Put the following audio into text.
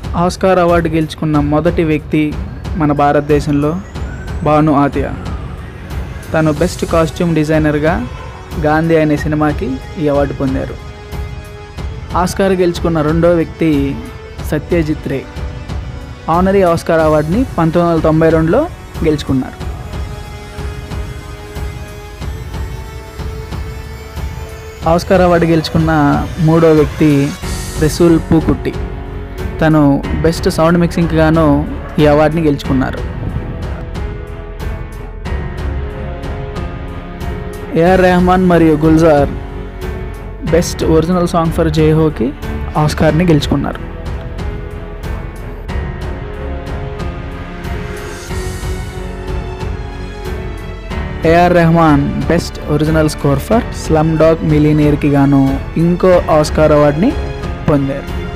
Oscar award గెలుచుకున్న మొదటి వ్యక్తి మన భారతదేశంలో భాను ఆత్య తను బెస్ట్ కాస్ట్యూమ్ డిజైనర్గా గాంధీ అనే సినిమాకి ఈ అవార్డు పొందారు ఆస్కార్ గెలుచుకున్న రెండో వ్యక్తి సత్యజిత్ రే ఆనరీ ఆస్కార్ అవార్డుని పంతొమ్మిది వందల తొంభై రెండులో గెలుచుకున్నారు ఆస్కార్ అవార్డు గెలుచుకున్న మూడో వ్యక్తి రెసూల్ పూకుట్టి తను బెస్ట్ సౌండ్ మిక్సింగ్కి గాను ఈ అవార్డుని గెలుచుకున్నారు ఏఆర్ రెహమాన్ మరియు Gulzar best original song for జైహోకి ఆస్కార్ని గెలుచుకున్నారు AR Rahman best original score for Slumdog మిలీనియర్కి గాను ఇంకో ఆస్కార్ అవార్డుని పొందారు